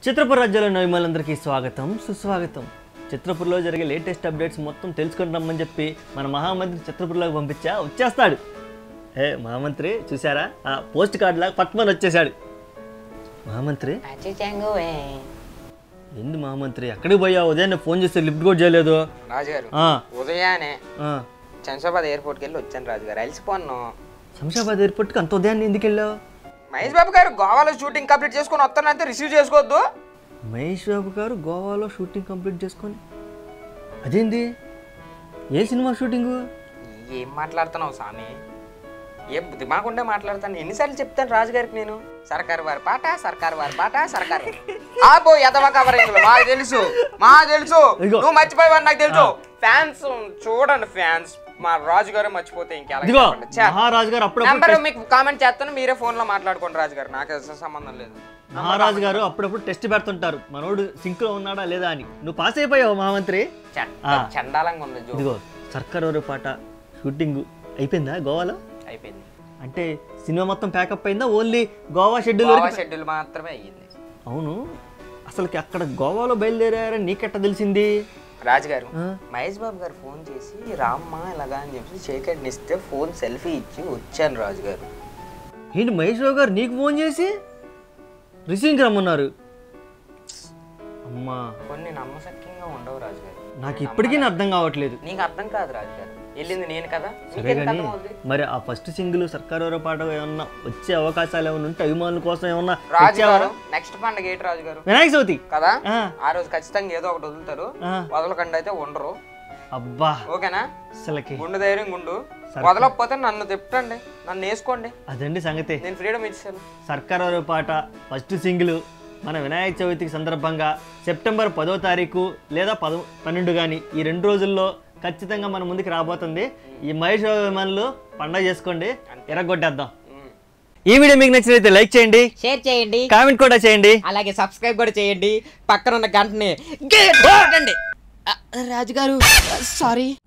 చిత్రపుర రాజ్యాల అభిమానులందరికీ స్వాగతం సుస్వాగతం చిత్రపురలో జరిగే లేటెస్ట్ అప్డేట్స్ మొత్తం తెలుసుకుంటామని చెప్పి మన మహామంత్రి చిత్రపురలోకి పంపించా వచ్చేస్తాడు ఏ మహామంత్రి చూసారా ఆ పోస్ట్ కార్డ్ లాగా పట్మని వచ్చేసాడు మహామంత్రి అచ్చిచంగువే ఎందు మహామంత్రి ఎక్కడికి పోయావు ఉదయం ఫోన్ చేస్తే లిఫ్ట్ కూడా చేయలేదు రాజుగారు ఆ, ఉదయాన్నే ఆ. శంషాబాద్ ఎయిర్పోర్ట్కి వెళ్ళి వచ్చాను రాజుగారు అలసిపోను శంషాబాద్ ఎయిర్పోర్ట్కి అంత ఉదయాన్నే ఎందుకు వెళ్ళావు మహేష్ బాబు గారు గోవాలో షూటింగ్ కంప్లీట్ చేసుకుని వస్తానంటే రిసీవ్ చేసుకోవద్దు మహేష్ బాబు గారు గోవాలో షూటింగ్ కంప్లీట్ చేసుకొని అదేంది ఏ సినిమా షూటింగు ఏం మాట్లాడుతున్నావు స్వామి ఏం దిమాకుండే మాట్లాడతాను ఎన్నిసార్లు చెప్తాను రాజుగారికి నేను సర్కారు వారి పాట సర్కారు వారి పాట సర్కారు ఆపో ఎదవ కవరింగ్ మాకు తెలుసు మా తెలుసు ఇదిగో. నువ్వు మర్చిపోయావని నాకు తెలుసు ఫ్యాన్స్ చూడండి ఫ్యాన్స్ మా రాజుగారు మర్చిపోతే ఇంకెలా ఇదిగో చెప్పండి. ఛే. మహారాజు గారు నెంబర్ అప్పుడప్పుడు మీకు కామెంట్ చేస్తాను మీరే ఫోన్ లో మాట్లాడుకోండి రాజు గారు నాకు అసలు సంబంధం లేదు మహారాజు గారు అప్పుడప్పుడు టెస్ట్ పెడుతుంటారు మనోడు సింక్ లో ఉన్నాడా లేదా అని నువ్వు పాస్ అయిపోయావు మహామంత్రి చెత్త, ఆ. చండాలంగా ఉంది జో ఇదిగో సర్కార్ వారి పాట షూటింగ్ అయిపోయిందా గోవాలో అయిపోయింది అంటే సినిమా మొత్తం ప్యాకప్ అయిందా ఓన్లీ గోవా షెడ్యూల్ గోవా వరకు షెడ్యూల్ మాత్రమే అయ్యింది అవును అసలుకి అక్కడ గోవాలో బయలుదేరారని నీకెట్ట తెలిసింది రాజుగారు ఆ? మహేష్ బాబు గారు ఫోన్ చేసి రామ్మా ఇలాగా అని చెప్పి షేక్ హ్యాండ్ ఇస్తే ఫోన్ సెల్ఫీ ఇచ్చి వచ్చాను రాజుగారు ఏంటి మహేష్ బాబు గారు నీకు ఫోన్ చేసి రిసీవింగ్కి రమ్మన్నారు అమ్మా కొన్ని నమ్మశక్యంగా ఉండవు రాజుగారు నాకు ఇప్పటికీ అర్థం కావట్లేదు నీకు అర్థం కాదు రాజుగారు వెళ్ళింది నేను కదా సరే నీకెందుకు కానీ అర్థం అవుద్ది? మరి ఆ ఫస్ట్ సింగిల్ సర్కారు పాట ఏమన్నా వచ్చే అవకాశాలు ఏమైనా ఉంటే అభిమానుల కోసం ఏమన్నా రాజుగారు నెక్స్ట్ పండుగ ఏంటి రాజుగారు వినాయక చవితి కదా ఆ, ఆ రోజు ఖచ్చితంగా ఏదో ఒకటి వదులుతారు ఆ. వదలకుండా అయితే ఉండరు అబ్బా ఓకేనా అసలకి గుండు ధైర్యం గుండు వదలకపోతే నన్ను తిప్పండి నన్ను వేసుకోండి అదండి సంగతి నేను ఫ్రీడమ్ ఇచ్చాను సర్కారు పాట ఫస్ట్ సింగిల్ మన వినాయక చవితికి సందర్భంగా సెప్టెంబర్ పదో తారీఖు లేదా పద పన్నెండు కానీ ఈ రెండు రోజుల్లో ఖచ్చితంగా మన ముందుకు రాబోతుంది ఈ మహేష్ బాబు అభిమానులు పండగ చేసుకోండి ఎరగొట్టేద్దాం ఈ వీడియో మీకు నచ్చినైతే లైక్ చేయండి షేర్ చేయండి కామెంట్ కూడా చేయండి అలాగే సబ్స్క్రైబ్ కూడా చేయండి పక్కన ఉన్న గంటని గట్టిగా కొట్టండి. ఆ, రాజుగారు సారీ